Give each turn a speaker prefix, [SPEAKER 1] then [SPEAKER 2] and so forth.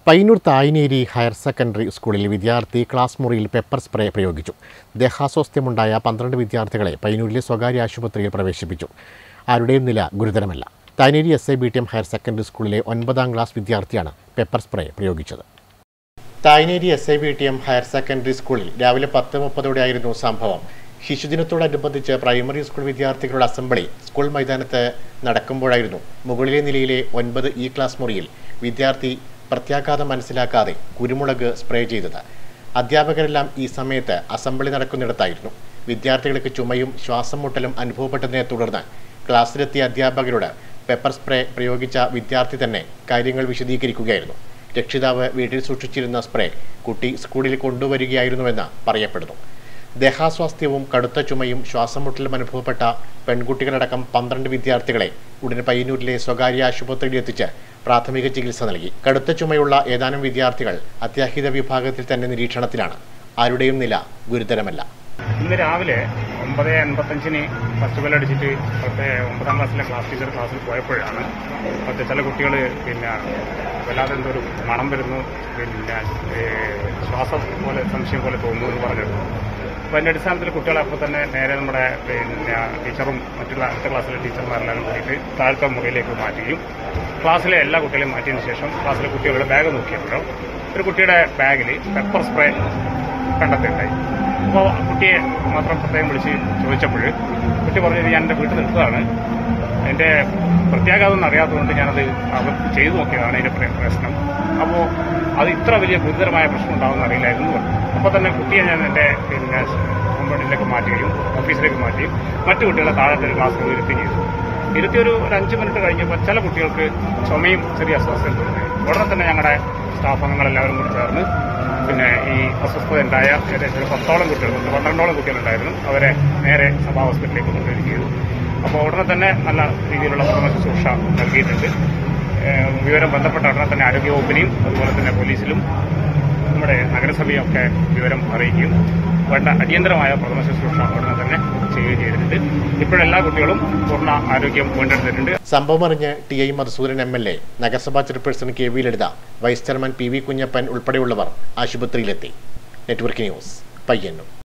[SPEAKER 1] Payyanur Thayineri higher secondary സ്കൂളിൽ വിദ്യാർത്ഥി class മുറിയിൽ പെപ്പർ സ്പ്രേ പ്രയോഗിച്ചു ദേഹാസ്വാസ്ഥ്യമുണ്ടായ പന്ത്രണ്ട് വിദ്യാർത്ഥികളെ പയ്യന്നൂരിലെ സ്വകാര്യ ആശുപത്രിയിൽ പ്രവേശിപ്പിച്ചു ആരുടെയും നില ഗുരുതരമല്ല Thayineri S I B T M higher secondary സ്കൂളിലെ ഒൻപതാം ക്ലാസ് വിദ്യാർത്ഥിയാണ് പെപ്പർ സ്പ്രേ പ്രയോഗിച്ചത് Thayineri S I B T M higher secondary സ്കൂളിൽ രാവിലെ പത്ത് മുപ്പതോടെയായിരുന്നു സംഭവം ശിശുദിനത്തോടനുബന്ധിച്ച് പ്രൈമറി സ്കൂൾ വിദ്യാർത്ഥികളുടെ അസംബ്ലി സ്കൂൾ മൈതാനത്ത് നടക്കുമ്പോഴായിരുന്നു മുകളിലെ നിലയിലെ ഒൻപത് ഇ ക്ലാസ് മുറിയിൽ വിദ്യാർത്ഥി പ്രത്യാഘാതം മനസ്സിലാക്കാതെ കുരുമുളക് സ്പ്രേ ചെയ്തത് അധ്യാപകരെല്ലാം ഈ സമയത്ത് അസംബ്ലി നടക്കുന്നിടത്തായിരുന്നു വിദ്യാർത്ഥികൾക്ക് ചുമയും ശ്വാസം മുട്ടലും അനുഭവപ്പെട്ടതിനെ തുടർന്ന് ക്ലാസ്സിലെത്തിയ അധ്യാപകരോട് പെപ്പർ സ്പ്രേ പ്രയോഗിച്ച വിദ്യാർത്ഥി തന്നെ കാര്യങ്ങൾ വിശദീകരിക്കുകയായിരുന്നു രക്ഷിതാവ് വീട്ടിൽ സൂക്ഷിച്ചിരുന്ന സ്പ്രേ കുട്ടി സ്കൂളിൽ കൊണ്ടുവരികയായിരുന്നുവെന്ന് പറയപ്പെടുന്നു ദേഹാസ്വാസ്ഥ്യവും കടുത്ത ചുമയും ശ്വാസമുട്ടലും അനുഭവപ്പെട്ട പെൺകുട്ടികളടക്കം പന്ത്രണ്ട് വിദ്യാർത്ഥികളെ ഉടനെ പയ്യന്നൂരിലെ സ്വകാര്യ ആശുപത്രിയിൽ എത്തിച്ച് പ്രാഥമിക ചികിത്സ നൽകി കടുത്ത ചുമയുള്ള ഏതാനും വിദ്യാർത്ഥികൾ അത്യാഹിത വിഭാഗത്തിൽ തന്നെ നിരീക്ഷണത്തിലാണ് ആരുടെയും നില ഗുരുതരമല്ല
[SPEAKER 2] ഇന്ന് രാവിലെ ഒമ്പത് അൻപത്തഞ്ചിന് ഫസ്റ്റ് ബെൽ അടിച്ചിട്ട് പത്ത് ഒമ്പതാം ക്ലാസ്സിലെ ക്ലാസ് ടീച്ചർ ക്ലാസ്സിൽ പോയപ്പോഴാണ് പത്ത് ചില കുട്ടികൾ പിന്നെ വല്ലാതെ എന്തോ ഒരു മണം വരുന്നു പിന്നെ ഏഹ്, ശ്വാസം പോലെ സംശയം പോലെ തോന്നുന്നു എന്ന് പറഞ്ഞിരുന്നു അപ്പോൾ അതിൻ്റെ അടിസ്ഥാനത്തിൽ കുട്ടികളെ അപ്പോൾ തന്നെ നേരെ നമ്മുടെ പിന്നെ ടീച്ചറും മറ്റുള്ള അടുത്ത ക്ലാസ്സിലെ ടീച്ചർമാരെല്ലാം കൂടിയിട്ട് താഴത്തെ മുറിയിലേക്ക് മാറ്റുകയും ക്ലാസ്സിലെ എല്ലാ കുട്ടികളെയും മാറ്റിയതിന് ശേഷം ക്ലാസ്സിലെ കുട്ടികളുടെ ബാഗ് നോക്കിയപ്പോഴോ ഒരു കുട്ടിയുടെ ബാഗിൽ പെപ്പർ സ്പ്രേ കണ്ടെത്തുകയുണ്ടായി അപ്പോൾ കുട്ടിയെ മാത്രം പ്രത്യേകം വിളിച്ച് ചോദിച്ചപ്പോൾ കുട്ടി പറഞ്ഞത് ഞാൻ എൻ്റെ വീട്ടിൽ നിൽക്കുകയാണ് എൻ്റെ പ്രത്യാഘാതം ഒന്നും അറിയാത്തതുകൊണ്ട് ഞാനത് അവർ ചെയ്തു നോക്കിയതാണ് അതിൻ്റെ പ്ര- പ്രശ്നം അപ്പോൾ അത് ഇത്ര വലിയ ഗുരുതരമായ പ്രശ്നം ഉണ്ടാകുമെന്ന് അറിയില്ലായിരുന്നു എന്ന് പറഞ്ഞു അപ്പോൾ തന്നെ കുട്ടിയെ ഞാൻ എൻ്റെ പിന്നെ കോമ്പൗണ്ടിലേക്ക് മാറ്റുകയും ഓഫീസിലേക്ക് മാറ്റുകയും മറ്റു കുട്ടികളെ താഴത്തെ ഒരു ക്ലാസ്സിൽ ഇരുത്തുകയും ചെയ്തു ഇരുത്തി ഒരു ഒരു അഞ്ച് മിനിറ്റ് കഴിഞ്ഞപ്പോൾ ചില കുട്ടികൾക്ക് ചുമയും ചെറിയ അസ്വസ്ഥതയും തോന്നി ഉടനെ തന്നെ ഞങ്ങളുടെ സ്റ്റാഫ് അംഗങ്ങളെല്ലാവരും കൂടി ചേർന്ന് പിന്നെ ഈ അസ്വസ്ഥത ഉണ്ടായ ഏകദേശം ഒരു പത്തോളം കുട്ടികളുണ്ട് പന്ത്രണ്ടോളം കുട്ടികളുണ്ടായിരുന്നു അവരെ നേരെ സഭാ ഹോസ്പിറ്റലിലേക്ക് കൊണ്ടുവരികയും ചെയ്തു അപ്പോൾ ഉടനെ തന്നെ നല്ല രീതിയിലുള്ള പ്രഥമ ശുശ്രൂഷ നൽകിയിട്ടുണ്ട് ഏഹ് വിവരം ബന്ധപ്പെട്ട ഉടനെ തന്നെ ആരോഗ്യവകുപ്പിനെയും അതുപോലെ തന്നെ പോലീസിലും നമ്മുടെ നഗരസഭയും ഒക്കെ വിവരം അറിയിക്കുകയും വേണ്ട അടിയന്തരമായ പ്രഥമ ശുശ്രൂഷ ഉടനെ തന്നെ ചെയ്യുകയും ചെയ്തിട്ടുണ്ട് ഇപ്പോഴെല്ലാ കുട്ടികളും പൂർണ്ണ ആരോഗ്യം വീണ്ടെടുത്തിട്ടുണ്ട്
[SPEAKER 1] സംഭവം അറിഞ്ഞ് T I Madhusudan M L A നഗരസഭാ chairperson K V Lalitha vice chairman P V Kunhappan ഉൾപ്പെടെയുള്ളവർ ആശുപത്രിയിലെത്തി നെറ്റ്വർക്ക് ന്യൂസ് പയ്യന്നൂർ